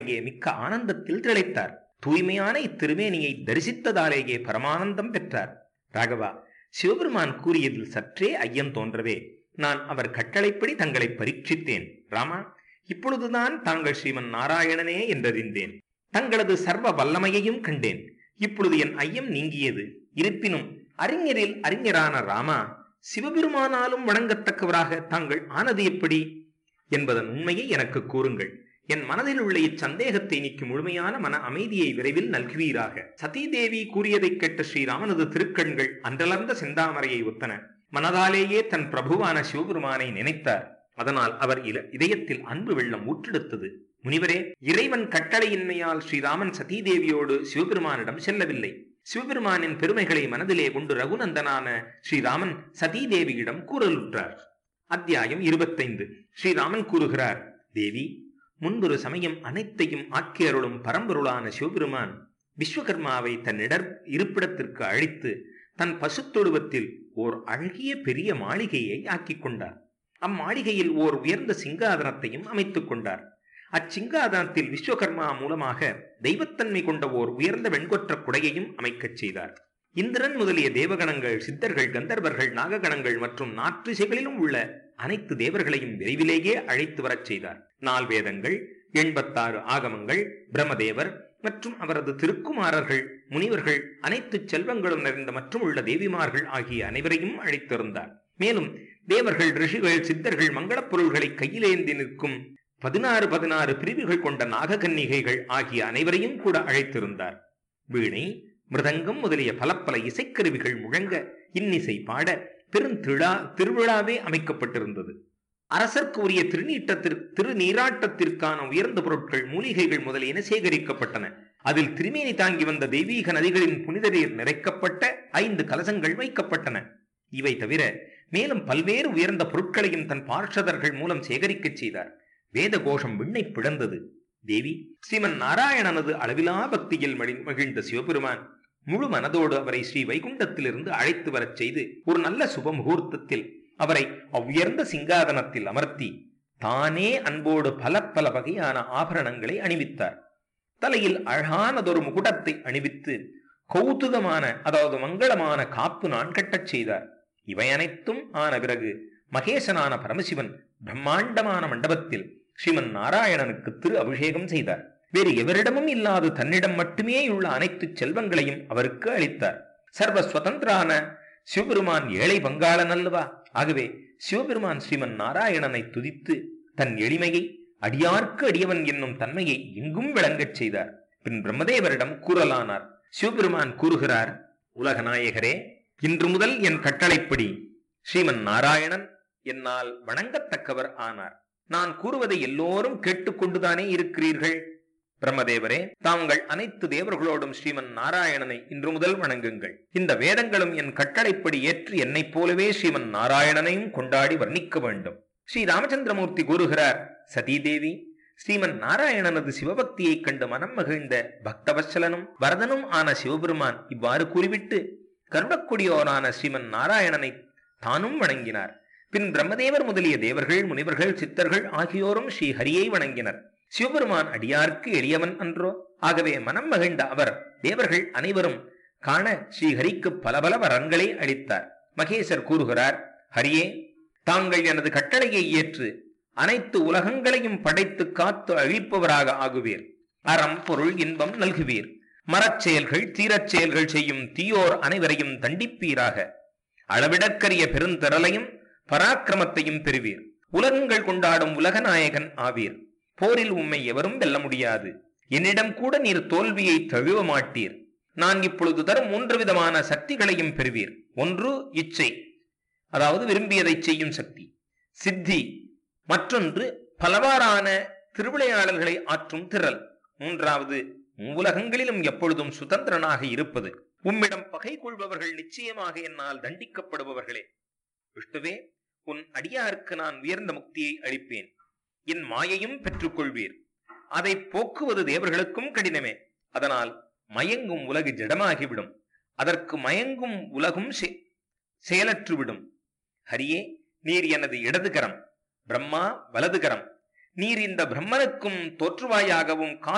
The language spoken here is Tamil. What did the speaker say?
தரிசித்ததாலேயே மிக்க ஆனந்தத்தில் திளைத்தார் தூய்மையான இத்திருமேனியை தரிசித்ததாலேயே பரமானந்தம் பெற்றார் ராகவா சிவபெருமான் கூறியதில் சற்றே ஐயம் தோன்றவே நான் அவர் கட்டளைப்படி தங்களை பரீட்சித்தேன் ராமா இப்பொழுதுதான் தாங்கள் ஸ்ரீமன் நாராயணனே என்றறிந்தேன் தங்களது சர்வ வல்லமையையும் கண்டேன் இப்பொழுது என் ஐயம் நீங்கியது இருப்பினும் அறிஞரில் அறிஞரான ராமா சிவபெருமானாலும் வணங்கத்தக்கவராக தாங்கள் ஆனது எப்படி என்பதன் உண்மையை எனக்கு கூறுங்கள் என் மனதில் உள்ள இச்சந்தேகத்தை நீக்கி முழுமையான மன அமைதியை விரைவில் நல்குவீராக சதீதேவி கூறியதைக் கேட்ட ஸ்ரீராமனது திருக்கண்கள் அன்றலர்ந்த செந்தாமரையை ஒத்தன மனதாலேயே தன் பிரபுவான சிவபெருமானை நினைத்தார் அதனால் அவர் இல இதயத்தில் அன்பு வெள்ளம் ஊற்றெடுத்தது முனிவரே இறைவன் கட்டளையின்மையால் ஸ்ரீராமன் சதீதேவியோடு சிவபெருமானிடம் செல்லவில்லை சிவபெருமானின் பெருமைகளை மனதிலே கொண்டு ரகுநந்தனான ஸ்ரீராமன் சதீதேவியிடம் கூறலுற்றார் அத்தியாயம் இருபத்தைந்து ஸ்ரீராமன் கூறுகிறார் தேவி முன்பொரு சமயம் அனைத்தையும் ஆக்கியருளும் பரம்பொருளான சிவபெருமான் விஸ்வகர்மாவை தன் இடர் இருப்பிடத்திற்கு அழைத்து தன் பசுத்தொடுவத்தில் ஓர் அழகிய பெரிய மாளிகையை ஆக்கிக் கொண்டார் அம்மாளிகையில் ஓர் உயர்ந்த சிங்காதனத்தையும் அமைத்துக் கொண்டார் அச்சிங்காதனத்தில் விஸ்வகர்மா மூலமாக தெய்வத்தன்மை கொண்ட ஓர் உயர்ந்த வெண்கொற்ற குடையையும் அமைக்கச் செய்தார் இந்திரன் முதலிய தேவகணங்கள் சித்தர்கள் கந்தர்வர்கள் நாககணங்கள் மற்றும் நாற்றிசைகளிலும் உள்ள அனைத்து தேவர்களையும் விரைவிலேயே அழைத்து வரச் செய்தார் நால் வேதங்கள் எண்பத்தாறு ஆகமங்கள் பிரம்மதேவர் மற்றும் அவரது திருக்குமாரர்கள் முனிவர்கள் அனைத்து செல்வங்களும் நிறைந்த மற்றும் உள்ள தேவிமார்கள் ஆகிய அனைவரையும் அழைத்திருந்தார் மேலும் தேவர்கள் ரிஷிகள் சித்தர்கள் மங்களப் பொருள்களை கையிலேந்தி நிற்கும் பதினாறு பதினாறு பிரிவுகள் கொண்ட நாககன்னிகைகள் ஆகிய அனைவரையும் கூட அழைத்திருந்தார் வீணை மிருதங்கம் முதலிய பல பல இசைக்கருவிகள் முழங்க இன்னிசை பாட பெருந்திழா திருவிழாவே அமைக்கப்பட்டிருந்தது அரசர்க்கு உரிய திருநீட்டத்திற்கு திருநீராட்டத்திற்கான உயர்ந்த பொருட்கள் மூலிகைகள் முதலியன சேகரிக்கப்பட்டன அதில் திருமேனி தாங்கி வந்த தெய்வீக நதிகளின் புனித நீர் நிறைக்கப்பட்ட ஐந்து கலசங்கள் வைக்கப்பட்டன இவை தவிர மேலும் பல்வேறு உயர்ந்த பொருட்களையும் தன் பார்ஷதர்கள் மூலம் சேகரிக்கச் செய்தார் வேத கோஷம் விண்ணை பிளந்தது தேவி ஸ்ரீமன் நாராயணனது அளவிலா பக்தியில் மடி மகிழ்ந்த சிவபெருமான் முழு மனதோடு அவரை ஸ்ரீ வைகுண்டத்திலிருந்து அழைத்து வரச் செய்து ஒரு நல்ல சுப முகூர்த்தத்தில் அவரை அவ்வுயர்ந்த சிங்காதனத்தில் அமர்த்தி தானே அன்போடு பல பல வகையான ஆபரணங்களை அணிவித்தார் தலையில் அழகானதொரு முகுடத்தை அணிவித்து கௌதுகமான அதாவது மங்களமான காப்பு நான் கட்டச் செய்தார் இவை அனைத்தும் ஆன பிறகு மகேசனான பரமசிவன் பிரம்மாண்டமான மண்டபத்தில் ஸ்ரீமன் நாராயணனுக்கு திரு அபிஷேகம் செய்தார் வேறு எவரிடமும் இல்லாத தன்னிடம் மட்டுமே உள்ள அனைத்து செல்வங்களையும் அவருக்கு அளித்தார் சர்வ சுதந்திரான சிவபெருமான் ஏழை பங்காளன் அல்லவா ஆகவே சிவபெருமான் ஸ்ரீமன் நாராயணனை துதித்து தன் எளிமையை அடியார்க்கு அடியவன் என்னும் தன்மையை எங்கும் விளங்கச் செய்தார் பின் பிரம்மதேவரிடம் கூறலானார் சிவபெருமான் கூறுகிறார் உலகநாயகரே இன்று முதல் என் கட்டளைப்படி ஸ்ரீமன் நாராயணன் என்னால் வணங்கத்தக்கவர் ஆனார் நான் கூறுவதை எல்லோரும் கேட்டுக்கொண்டுதானே இருக்கிறீர்கள் பிரம்மதேவரே தாங்கள் அனைத்து தேவர்களோடும் ஸ்ரீமன் நாராயணனை இன்று முதல் வணங்குங்கள் இந்த வேதங்களும் என் கட்டளைப்படி ஏற்று என்னைப் போலவே ஸ்ரீமன் நாராயணனையும் கொண்டாடி வர்ணிக்க வேண்டும் ஸ்ரீ ராமச்சந்திரமூர்த்தி கூறுகிறார் சதீதேவி ஸ்ரீமன் நாராயணனது சிவபக்தியைக் கண்டு மனம் மகிழ்ந்த பக்தவத்சலனும் வரதனும் ஆன சிவபெருமான் இவ்வாறு கூறிவிட்டு கருடக்குடியோரான ஸ்ரீமன் நாராயணனை தானும் வணங்கினார் பின் பிரம்மதேவர் முதலிய தேவர்கள் முனிவர்கள் சித்தர்கள் ஆகியோரும் ஸ்ரீ ஹரியை வணங்கினர் சிவபெருமான் அடியார்க்கு எளியவன் அன்றோ ஆகவே மனம் மகிழ்ந்த அவர் தேவர்கள் அனைவரும் காண ஸ்ரீஹரிக்கு பல பல வரன்களை அளித்தார் மகேசர் கூறுகிறார் ஹரியே தாங்கள் எனது கட்டளையை ஏற்று அனைத்து உலகங்களையும் படைத்து காத்து அழிப்பவராக ஆகுவீர் அறம் பொருள் இன்பம் நல்குவீர் மரச் செயல்கள் தீரச் செயல்கள் செய்யும் தீயோர் அனைவரையும் தண்டிப்பீராக அளவிடற்கரிய பெருந்திரளையும் பராக்கிரமத்தையும் பெறுவீர் உலகங்கள் கொண்டாடும் உலகநாயகன் ஆவீர் போரில் உம்மை எவரும் வெல்ல முடியாது என்னிடம் கூட நீர் தோல்வியை தழுவ மாட்டீர் நான் இப்பொழுது தரும் மூன்று விதமான சக்திகளையும் பெறுவீர் ஒன்று இச்சை அதாவது விரும்பியதை செய்யும் சக்தி சித்தி மற்றொன்று பலவாறான திருவிளையாடல்களை ஆற்றும் திரள் மூன்றாவது உலகங்களிலும் எப்பொழுதும் சுதந்திரனாக இருப்பது உம்மிடம் பகை கொள்பவர்கள் நிச்சயமாக என்னால் தண்டிக்கப்படுபவர்களே விஷ்ணுவே உன் அடியாருக்கு நான் உயர்ந்த முக்தியை அளிப்பேன் என் மாயையும் பெற்றுக்கொள்வீர் அதை போக்குவது தேவர்களுக்கும் கடினமே அதனால் மயங்கும் உலகு ஜடமாகிவிடும் அதற்கு மயங்கும் உலகும் செ- செயலற்றுவிடும் ஹரியே நீர் எனது இடதுகரம் பிரம்மா வலதுகரம் நீர் இந்த பிரம்மனுக்கும் தோற்றுவாயாகவும்